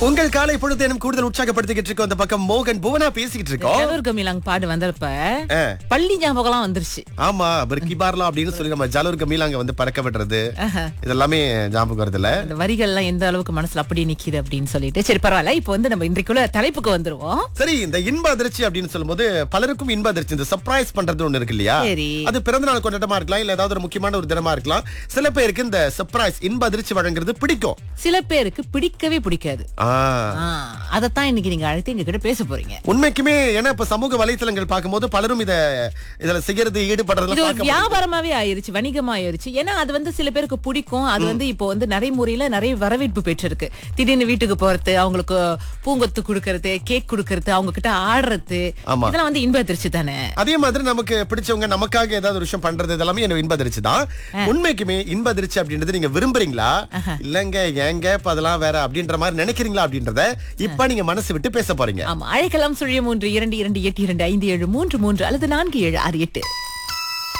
உங்கள் காலை பொழுது கூடுதல் உற்சாகப்படுத்திக்கிட்டு இருக்கோம் அந்த பக்கம் மோகன் புவனா பேசிக்கிட்டு இருக்கோம் ஜலூர் கமிலாங் பாடு வந்தப்ப ஆ. பள்ளி ஞாபகம்லாம் வந்துருச்சு ஆமா பிரிக்கி பார்லாம் அப்படின்னு சொல்லி நம்ம ஜாலூர் கமீலாங்க வந்து பறக்க விடுறது ஆஹா. இதெல்லாமே ஞாபகம் வருது இல்ல அந்த வரிகள்லாம் எந்த அளவுக்கு மனசுல அப்படி நிக்குது அப்படின்னு சொல்லிட்டு சரி பரவாயில்ல இப்போ வந்து நம்ம இன்றைக்குள்ள தலைப்புக்கு வந்துருவோம் சரி இந்த இன்ப அதிர்ச்சி அப்படின்னு சொல்லும்போது பலருக்கும் இன்ப அதிர்ச்சி இந்த சர்ப்ரைஸ் பண்றது ஒண்ணு இருக்கு இல்லையா சரி. அது பிறந்த நாள் கொண்டாட்டமா இருக்கலாம் இல்ல ஏதாவது ஒரு முக்கியமான ஒரு தினமா இருக்கலாம் சில பேருக்கு இந்த சர்ப்ரைஸ் இன்ப அதிர்ச்சி வழங்குறது பிடிக்கும் சில பேருக்கு பிடிக்கவே பிடிக்காது ஆ, ஆ, அதத்தான் இன்னைக்கு நீங்க அழைத்து எங்க கிட்ட பேச போறீங்க உண்மைக்குமே ஏன்னா இப்ப சமூக வலைத்தளங்கள் பார்க்கும்போது பலரும் இத இதுல செய்யறது இது ஈடுபடுறதுல ஒரு பார்க்க முடியுது. வியாபாரமாவே ஆயிருச்சு வணிகமா ஆயிருச்சு ஏன்னா அது வந்து சில பேருக்கு பிடிக்கும் அது வந்து இப்போ வந்து நடைமுறையில நிறைய வரவேற்பு பெற்றிருக்கு திடீர்னு வீட்டுக்கு போறது அவங்களுக்கு பூங்கொத்து கொடுக்கறது கேக் கொடுக்கறது அவங்க கிட்ட ஆடுறது ஆமா. இதெல்லாம் வந்து இன்ப அதிர்ச்சி தானே அதே மாதிரி நமக்கு பிடிச்சவங்க நமக்காக ஏதாவது ஒரு விஷயம் பண்றது இதெல்லாமே என்ன இன்ப அதிர்ச்சி தான் உண்மைக்குமே இன்ப அதிர்ச்சி அப்படின்றது நீங்க விரும்புறீங்களா இல்லங்க ஏங்க இப்ப அதெல்லாம் வேற அப்படின்ற மாதிரி நினைக்கிறீங்களா அப்படின்றத இப்ப நீங்க மனசு விட்டு பேச போறீங்க ஆமா அழைக்கலாம் சுழிய மூன்று இரண்டு இரண்டு எட்டு இரண்டு ஐந்து ஏழு மூன்று மூன்று அல்லது நான்கு ஏழு ஆறு எட்டு